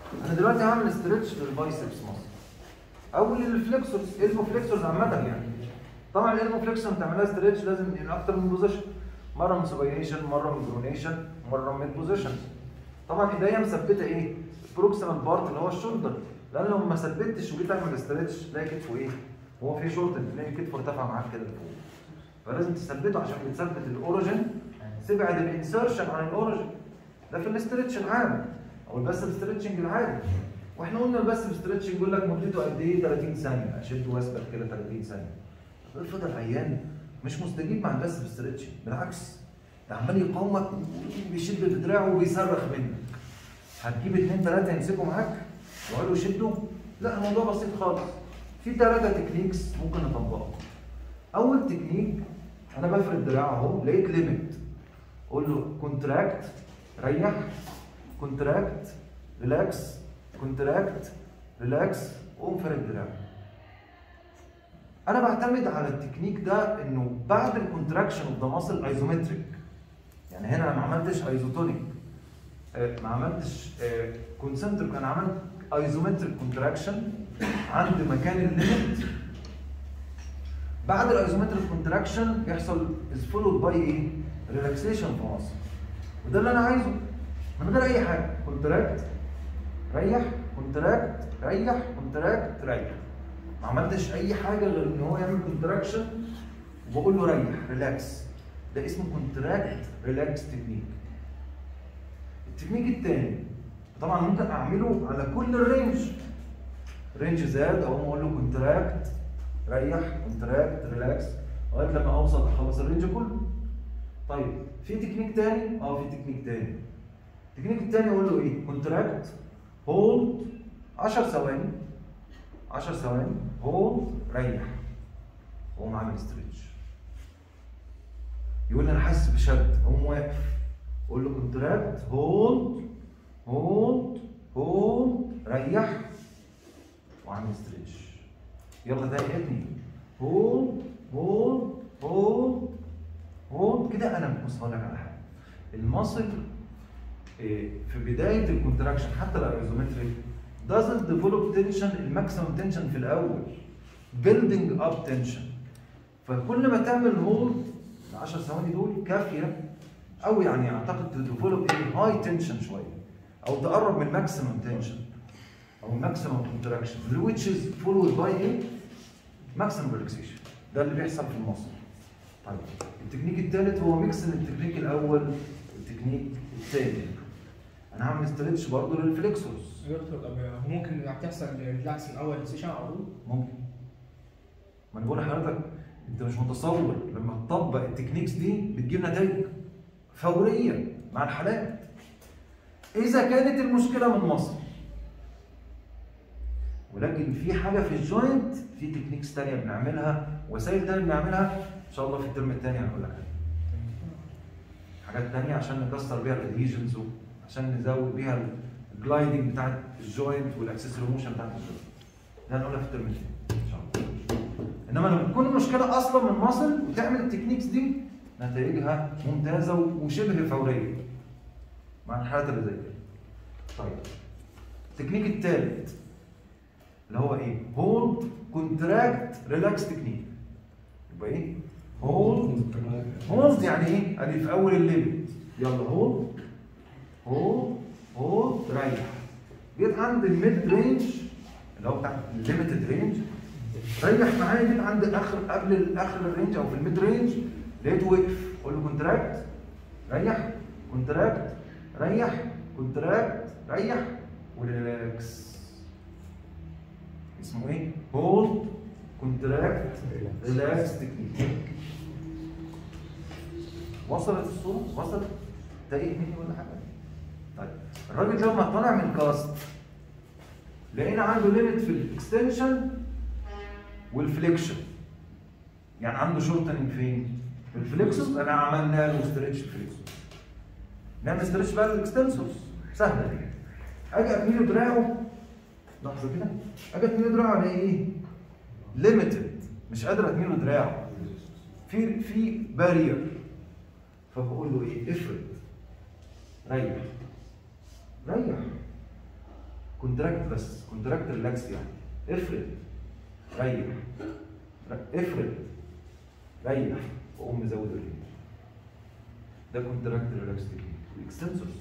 انا دلوقتي هعمل ستريتش للبايسبس مصر او للفليكسورز البو فليكسورز عامه يعني طبعا الالبو فليكسور تعملها ستريتش لازم من اكتر من بوزيشن مره من سوبينيشن مره من برونيشن مره من بوزيشن طبعا ايديا مثبته ايه البروكسيمال بارت اللي هو الشولدر لان لو ما ثبتش وجيت اعمل ستريتش تلاقي كتفه ايه هو في شورت تلاقي كتفه ارتفع معاك كده لفوق فلازم تثبته عشان بتثبت الاوريجن تبعد الانسرشن عن الاوريجن ده في الاسترتش العام او البس ستريتشنج العادي واحنا قلنا البس ستريتشنج يقول لك مدته قد ايه 30 ثانيه اشد واثبت كده 30 ثانيه طب افرض العيان مش مستجيب مع البس ستريتشنج بالعكس ده عمال يقاومك بيشد بدراعه وبيصرخ منك هتجيب اثنين ثلاثه يمسكوا معاك ويقعدوا يشدوا لا الموضوع بسيط خالص في ثلاثه تكنيكس ممكن نطبقهم اول تكنيك انا بفرد دراعه اهو لقيت ليميت قول له كونتراكت ريح كونتراكت ريلاكس كونتراكت ريلاكس قوم فرد دراعه انا بعتمد على التكنيك ده انه بعد الكونتراكشن اوف ذا ماسل ايزومتريك يعني هنا انا ما عملتش ايزوتونيك آه، ما عملتش كونسنتريك انا عملت ايزومتريك كونتراكشن عند مكان الليميت بعد الايزومتريك كونتراكشن يحصل از فولود باي ايه؟ ريلاكسيشن في مصر وده اللي انا عايزه من غير اي حاجه كونتراكت ريح كونتراكت ريح كونتراكت ريح ما عملتش اي حاجه غير ان هو يعمل كونتراكشن وبقول له ريح ريلاكس ده اسمه كونتراكت ريلاكس تكنيك التكنيك الثاني طبعا ممكن اعمله على كل الرينج رينج زاد او اقول له كونتراكت ريح كونتراكت ريلاكس لغايه لما اوصل اخلص الرينج كله طيب في تكنيك تاني اه في تكنيك تاني التكنيك التاني اقول له ايه كونتراكت هولد 10 ثواني 10 ثواني هولد ريح واقوم عامل ستريتش يقول لي انا حاسس بشد اقوم واقف اقول له كونتراكت هولد هولد هولد ريح وعامل ستريتش يلا تاني ابني هولد هولد هولد هولد كده انا ببص لك على حاجه المصل إيه، في بدايه الكونتراكشن حتى الايزومتريك doesn't develop tension الماكسيمم تنشن في الاول building up tension فكل ما تعمل هولد ال 10 ثواني دول كافيه او يعني اعتقد تديفلوب ايه هاي تنشن شويه او تقرب من ماكسيمم تنشن او ماكسيمم كونتراكشن which is followed by ايه؟ ماكسيمم ريلاكسيشن ده اللي بيحصل في المصل طيب التكنيك الثالث هو ميكس من التكنيك الاول والتكنيك الثاني انا هعمل ستريتش برضه للفليكسورز يا دكتور طب هو ممكن تحصل ريلاكس من اول سيشن على طول؟ ممكن ما انا بقول لحضرتك انت مش متصور لما تطبق التكنيكس دي بتجيب نتائج فوريه مع الحالات اذا كانت المشكله من مصر ولكن في حاجه في الجوينت في تكنيكس تانية بنعملها وسائل تانية بنعملها ان شاء الله في الترم الثاني هنقول لك عليها. حاجات تانية عشان نكسر بيها الادهيجنز عشان نزود بيها الجلايدنج بتاعت الجوينت والاكسسوري موشن بتاعت الجوينت ده هنقولها في الترم الثاني ان شاء الله انما لما تكون المشكله اصلا من مصل وتعمل التكنيكس دي نتائجها ممتازه وشبه فوريه مع الحالات اللي زي كده طيب التكنيك الثالث اللي هو ايه هولد كونتراكت ريلاكس تكنيك يبقى ايه هولد هولد يعني ايه ادي في اول الليمت يلا هولد هولد هولد ريح جيت عند الميد رينج اللي هو بتاع الليمتد رينج ريح معايا جيت عند اخر قبل اخر الرينج او في الميد رينج لقيته وقف اقول له كونتراكت ريح كونتراكت ريح كونتراكت ريح وريلاكس اسمه ايه؟ هولد كونتراكت ريلاكس تكنيك وصلت الصورة؟ وصلت؟ تايه مني ولا حاجة؟ طيب الراجل ده لما طلع من الكاست لقينا عنده ليميت في الاكستنشن والفليكشن يعني عنده شورتنج فين؟ في الفليكسوس انا عملنا له ستريتش فليكسوس نعمل ستريتش بقى للاكستنسوس سهله دي اجي اتنيله دراعه لحظه كده اجي اتنيله دراعه الاقي ايه؟ ليميتد مش قادر اتنيله دراعه في في بارير فبقول له ايه؟ افرد ريح ريح كونتراكت بس كونتراكت ريلاكس يعني افرد ريح ر- افرد ريح وقوم مزود الرينج ده كونتراكت ريلاكس تكنيك الاكستنسورز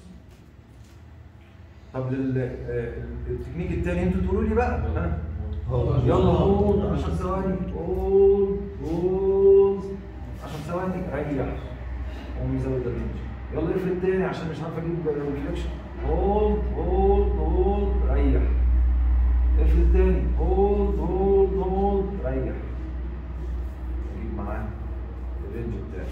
طب لل آه، التكنيك التاني انتوا تقولوا لي بقى ها يلا هولد 10 ثواني هولد هولد 10 ثواني ريح قوم مزود الرينج يلا افرد تاني عشان مش عارف اجيب ريفليكشن هولد هولد هولد ريح افرد تاني هولد هولد هولد ريح اجيب معاه الرينج بتاعي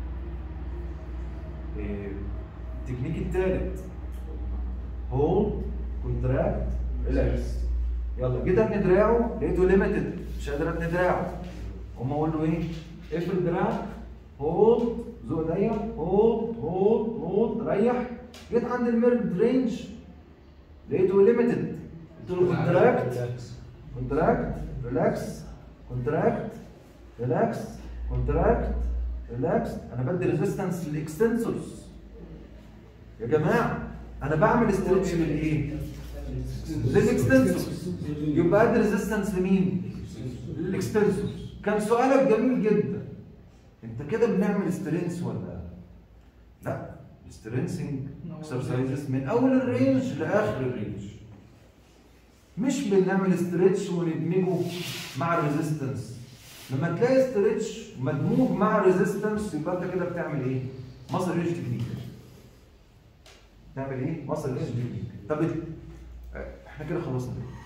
إيه، التكنيك التالت هولد كونتراكت ريلاكس يلا جيت ابني دراعه لقيته ليميتد مش قادر ابني دراعه قوم اقول له ايه؟ افرد دراعك هولد زق ايديا هولد هولد هولد ريح جيت عند الميرد رينج لقيته ليميتد قلت له كونتراكت كونتراكت ريلاكس كونتراكت ريلاكس كونتراكت ريلاكس انا بدي ريزيستنس للاكستنسورز يا جماعه انا بعمل استرتش للايه؟ للاكستنسورز يبقى ادي ريزيستنس لمين؟ للاكستنسورز كان سؤالك جميل جدا انت كده بنعمل سترينس ولا لا سترينسنج اكسرسايزز من اول الرينج لاخر الرينج مش بنعمل ستريتش وندمجه مع الريزيستنس لما تلاقي ستريتش مدموج مع الريزيستنس يبقى انت كده بتعمل ايه؟ مصر رينج تكنيك تعمل ايه؟ مصر رينج تكنيك طب ال- آه، احنا كده خلصنا